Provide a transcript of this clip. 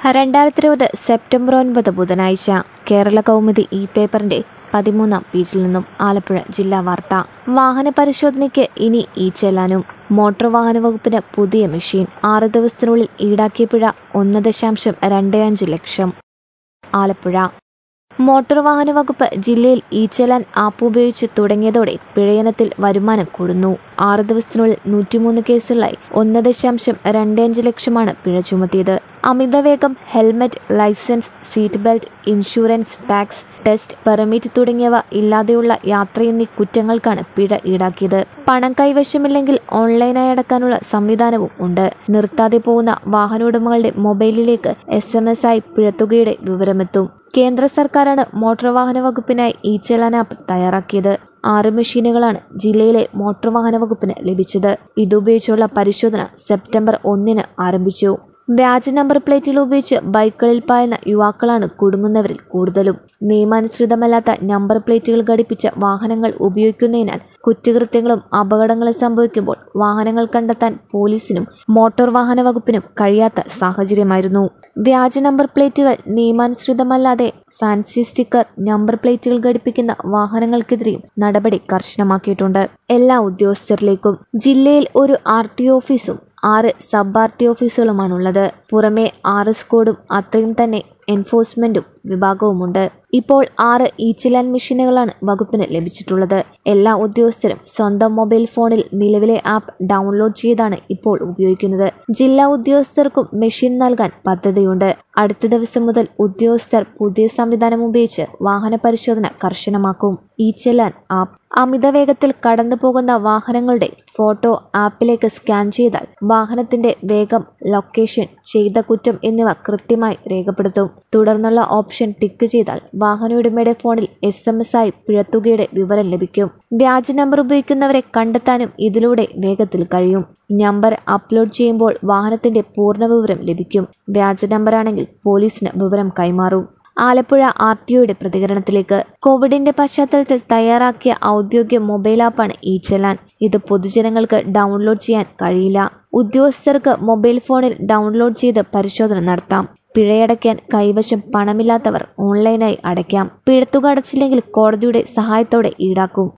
രണ്ടായിരത്തി ഇരുപത് സെപ്റ്റംബർ ഒൻപത് ബുധനാഴ്ച കേരള കൗമുദി ഇ പേപ്പറിന്റെ പതിമൂന്നാം പേജിൽ നിന്നും ആലപ്പുഴ ജില്ലാ വാർത്ത വാഹന പരിശോധനയ്ക്ക് ഇനി ഈ ചെല്ലാനും മോട്ടോർ വാഹന വകുപ്പിന് പുതിയ മെഷീൻ ആറ് ദിവസത്തിനുള്ളിൽ ഈടാക്കിയ പിഴ ഒന്ന് ദശാംശം രണ്ട് അഞ്ച് ലക്ഷം ആലപ്പുഴ മോട്ടോർ വാഹന വകുപ്പ് ജില്ലയിൽ ഇ ചെലാൻ ആപ്പ് ഉപയോഗിച്ച് തുടങ്ങിയതോടെ പിഴയിനത്തിൽ വരുമാനം കൂടുന്നു ആറ് ദിവസത്തിനുള്ളിൽ നൂറ്റിമൂന്ന് കേസുകളായി ഒന്ന് ദശാംശം രണ്ട് അഞ്ച് ലക്ഷമാണ് പിഴ ചുമത്തിയത് അമിതവേഗം helmet licence seat belt insurance tax test permit തുടങ്ങിയവ ഇല്ലാതെയുള്ള യാത്ര എന്നീ കുറ്റങ്ങൾക്കാണ് പിഴ ഈടാക്കിയത് പണം കൈവശമില്ലെങ്കിൽ ഓൺലൈനായി അടക്കാനുള്ള സംവിധാനവും ഉണ്ട് നിർത്താതെ പോകുന്ന വാഹനോടമകളുടെ മൊബൈലിലേക്ക് എസ് എം എസ് ആയി പിഴത്തുകയുടെ വിവരമെത്തും കേന്ദ്ര സർക്കാരാണ് മോട്ടോർ വാഹന വകുപ്പിനായി ഇ ചലാൻ ആപ്പ് തയ്യാറാക്കിയത് ആറ് മെഷീനുകളാണ് ജില്ലയിലെ മോട്ടോർ വാഹന വകുപ്പിന് ലഭിച്ചത് ഇതുപയോഗിച്ചുള്ള പരിശോധന സെപ്റ്റംബർ ഒന്നിന് ആരംഭിച്ചു വ്യാജ നമ്പർ പ്ലേറ്റുകൾ ഉപയോഗിച്ച് ബൈക്കുകളിൽ പായുന്ന യുവാക്കളാണ് കുടുങ്ങുന്നവരിൽ കൂടുതലും നിയമാനുസൃതമല്ലാത്ത നമ്പർ പ്ലേറ്റുകൾ ഘടിപ്പിച്ച വാഹനങ്ങൾ ഉപയോഗിക്കുന്നതിനാൽ കുറ്റകൃത്യങ്ങളും അപകടങ്ങളും സംഭവിക്കുമ്പോൾ വാഹനങ്ങൾ കണ്ടെത്താൻ പോലീസിനും മോട്ടോർ വാഹന വകുപ്പിനും കഴിയാത്ത സാഹചര്യമായിരുന്നു വ്യാജ നമ്പർ പ്ലേറ്റുകൾ നിയമാനുസൃതമല്ലാതെ ഫാൻസി സ്റ്റിക്കർ നമ്പർ പ്ലേറ്റുകൾ ഘടിപ്പിക്കുന്ന വാഹനങ്ങൾക്കെതിരെയും നടപടി കർശനമാക്കിയിട്ടുണ്ട് എല്ലാ ഉദ്യോഗസ്ഥരിലേക്കും ജില്ലയിൽ ഒരു ആർ ടി ഓഫീസും ആറ് സബ് ആർ ടി ഓഫീസുകളുമാണുള്ളത് പുറമെ ആറ് സ്ക്വാഡും അത്രയും തന്നെ എൻഫോഴ്സ്മെന്റും വിഭാഗവുമുണ്ട് ഇപ്പോൾ ആറ് ഇ ചിലാൻ മെഷീനുകളാണ് വകുപ്പിന് ലഭിച്ചിട്ടുള്ളത് എല്ലാ ഉദ്യോഗസ്ഥരും സ്വന്തം മൊബൈൽ ഫോണിൽ നിലവിലെ ആപ്പ് ഡൗൺലോഡ് ചെയ്താണ് ഇപ്പോൾ ഉപയോഗിക്കുന്നത് ജില്ലാ ഉദ്യോഗസ്ഥർക്കും മെഷീൻ നൽകാൻ പദ്ധതിയുണ്ട് അടുത്ത ദിവസം മുതൽ ഉദ്യോഗസ്ഥർ പുതിയ സംവിധാനം ഉപയോഗിച്ച് വാഹന പരിശോധന കർശനമാക്കും ഇ ചെലാൻ ആപ്പ് അമിത വേഗത്തിൽ കടന്നു പോകുന്ന വാഹനങ്ങളുടെ ഫോട്ടോ ആപ്പിലേക്ക് സ്കാൻ ചെയ്താൽ വാഹനത്തിന്റെ വേഗം ലൊക്കേഷൻ ചെയ്ത കുറ്റം എന്നിവ കൃത്യമായി രേഖപ്പെടുത്തും തുടർന്നുള്ള ഓപ്ഷൻ ടിക്ക് ചെയ്താൽ വാഹനയുടമയുടെ ഫോണിൽ എസ് എം എസ് ആയി പിഴത്തുകയുടെ വിവരം ലഭിക്കും വ്യാജ നമ്പർ ഉപയോഗിക്കുന്നവരെ കണ്ടെത്താനും ഇതിലൂടെ വേഗത്തിൽ കഴിയും നമ്പർ അപ്ലോഡ് ചെയ്യുമ്പോൾ വാഹനത്തിന്റെ പൂർണ്ണ വിവരം ലഭിക്കും വ്യാജ നമ്പറാണെങ്കിൽ പോലീസിന് വിവരം കൈമാറും ആലപ്പുഴ ആർ ടി ഒയുടെ പ്രതികരണത്തിലേക്ക് കോവിഡിന്റെ പശ്ചാത്തലത്തിൽ തയ്യാറാക്കിയ ഔദ്യോഗിക മൊബൈൽ ആപ്പാണ് ഈ ചെലാൻ ഇത് പൊതുജനങ്ങൾക്ക് ഡൗൺലോഡ് ചെയ്യാൻ കഴിയില്ല ഉദ്യോഗസ്ഥർക്ക് മൊബൈൽ ഫോണിൽ ഡൗൺലോഡ് ചെയ്ത് പരിശോധന നടത്താം പിഴയടയ്ക്കാൻ കൈവശം പണമില്ലാത്തവർ ഓൺലൈനായി അടയ്ക്കാം പിഴത്തുക അടച്ചില്ലെങ്കിൽ കോടതിയുടെ സഹായത്തോടെ ഈടാക്കും